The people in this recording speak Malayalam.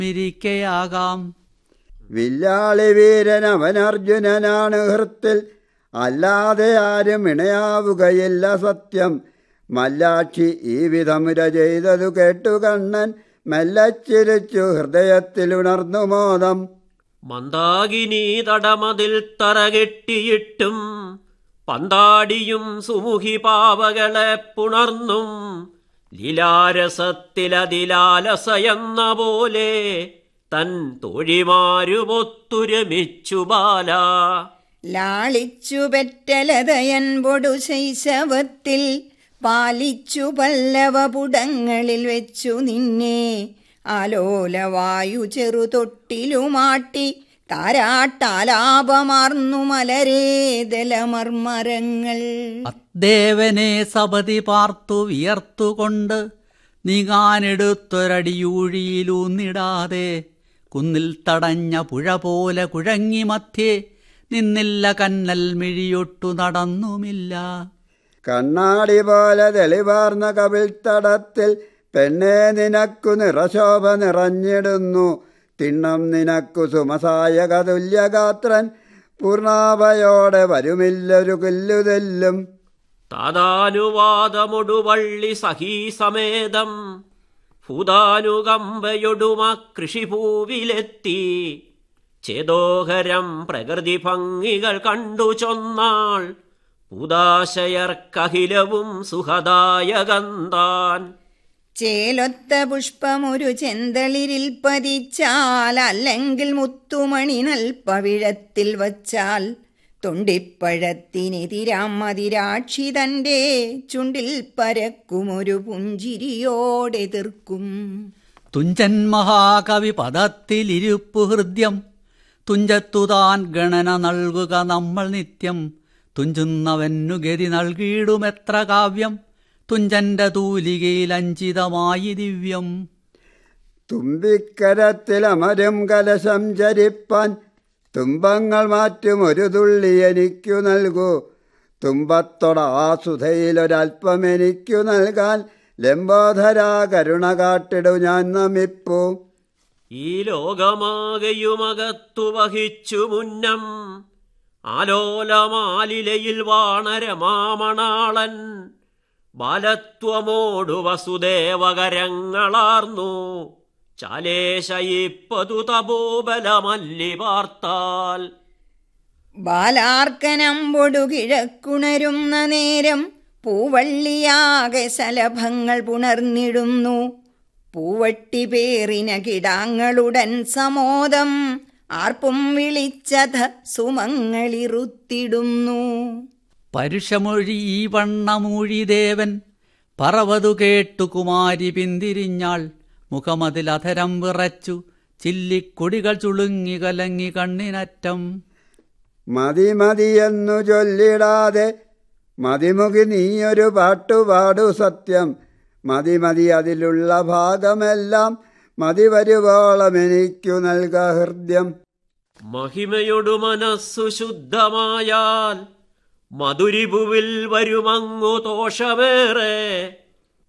ഇരിക്കയാകാം വില്ലാളി വീരൻ അവൻ അർജുനനാണ് ഹൃത്തിൽ അല്ലാതെ ആരും ഇണയാവുകയില്ല സത്യം മല്ലാക്ഷി ഈ വിധമുര ചെയ്തതു കേട്ടു കണ്ണൻ മെല്ലച്ചിരിച്ചു ഹൃദയത്തിലുണർന്നു മോദം മന്ദാകിനി തടമതിൽ തറകെട്ടിയിട്ടും പന്താടിയും സുമുഖി പാവകളെ പുണർന്നും ലീലാരസത്തിലതിലാലസയെന്ന പോലെ തൻ തോഴിമാരുമൊത്തുരമിച്ചു ബാല ലാളിച്ചു പെറ്റലതയൻപൊടു ശൈശവത്തിൽ പാലിച്ചു പല്ലവപുടങ്ങളിൽ വെച്ചു നിന്നെ ആലോലവായു ചെറുതൊട്ടിലുമാട്ടി താരാട്ടാലാപമാർന്നു മലരേതലമർമരങ്ങൾ അദ്ദേവനെ സപതി പാർത്തു വിയർത്തുകൊണ്ട് നീങ്ങാനെടുത്തൊരടിയൂഴിയിലൂന്നിടാതെ കുന്നിൽ തടഞ്ഞ പുഴ പോലെ കുഴങ്ങി മധ്യേ നിന്നില്ല കന്നൽ മിഴിയൊട്ടു നടന്നുമില്ല കണ്ണാടി പോലെ തെളിവാർന്ന കവിൾത്തടത്തിൽ പെണ്ണെ നിനക്കു നിറശോഭ നിറഞ്ഞിടുന്നു തിണ്ണം നിനക്കു സുമസായക തുല്യഗാത്രൻ പൂർണാഭയോടെ വരുമില്ലൊരു കൊല്ലുതെല്ലും താതാനുവാദമൊടുവള്ളി സഹീസമേതം ഭൂതാനുകമ്പയൊടുമ കൃഷിഭൂവിലെത്തി ചേതോഹരം പ്രകൃതി ഭംഗികൾ കണ്ടു ചൊന്നാൾ പൂതാശയർക്കഹിലവും സുഖദായകന്താൻ ചേലൊത്ത പുഷ്പമൊരു ചെന്തളിരിൽ പതിച്ചാൽ അല്ലെങ്കിൽ മുത്തുമണി നൽപ്പവിഴത്തിൽ വച്ചാൽ തൊണ്ടിപ്പഴത്തിനെതിരാം മതിരാക്ഷി തൻ്റെ ചുണ്ടിൽ പരക്കുമൊരു പുഞ്ചിരിയോടെതിർക്കും തുഞ്ചൻ മഹാകവി പദത്തിലിരുപ്പു ഹൃദ്യം തുഞ്ചത്തുതാൻ ഗണന നൽകുക നമ്മൾ നിത്യം തുഞ്ചുന്നവന്നു ഗതി നൽകിയിടുമെത്ര കാവ്യം തുഞ്ചന്റെ തൂലികയിൽ അഞ്ചിതമായി ദിവ്യം തുമ്പിക്കരത്തിൽ അമരും കലശം ചരിപ്പാൻ തുമ്പങ്ങൾ മാറ്റും ഒരു തുള്ളി എനിക്കു നൽകൂ തുമ്പത്തൊട ആ സുധയിലൊരൽപ്പം എനിക്കു നൽകാൻ ലംബോധരാ കരുണ കാട്ടിടു ഞാൻ നമിപ്പൂ ഈ ലോകമാകയുമകത്തു വഹിച്ചു മുന്നം ആലോലമാലിലയിൽ വാണരമാമണാളൻ ബാലത്വമോടു വസുദേവകരങ്ങളാർന്നു ചാലേശയിപ്പതു തപോബലമല്ലി പാർത്താൽ ബാലാർക്കനമ്പൊടു കിഴക്കുണരുന്ന നേരം പൂവള്ളിയാകെ ശലഭങ്ങൾ പുണർന്നിടുന്നു പൂവട്ടി പേറിന കിടാങ്ങളുടൻ സമോദം ആർപ്പും വിളിച്ചത സുമങ്ങളിറുത്തിടുന്നു പരുഷമൊഴി ഈ വണ്ണമൂഴി ദേവൻ പറവതു കേട്ടു കുമാരി പിന്തിരിഞ്ഞാൾ മുഖമതിലധരം വിറച്ചു ചില്ലിക്കൊടികൾ ചുളുങ്ങി കലങ്ങി കണ്ണിനറ്റം മതി മതിയെന്നു ചൊല്ലിടാതെ മതിമുഖി നീയൊരു പാട്ടുപാടു സത്യം മതി മതി അതിലുള്ള ഭാഗമെല്ലാം മതി വരുവോളം എനിക്കു നൽക ഹൃദ്യം മഹിമയൊടു മനസ്സു ശുദ്ധമായാൽ മധുരിഭുവിൽ വരുമങ്ങു ദോഷമേറെ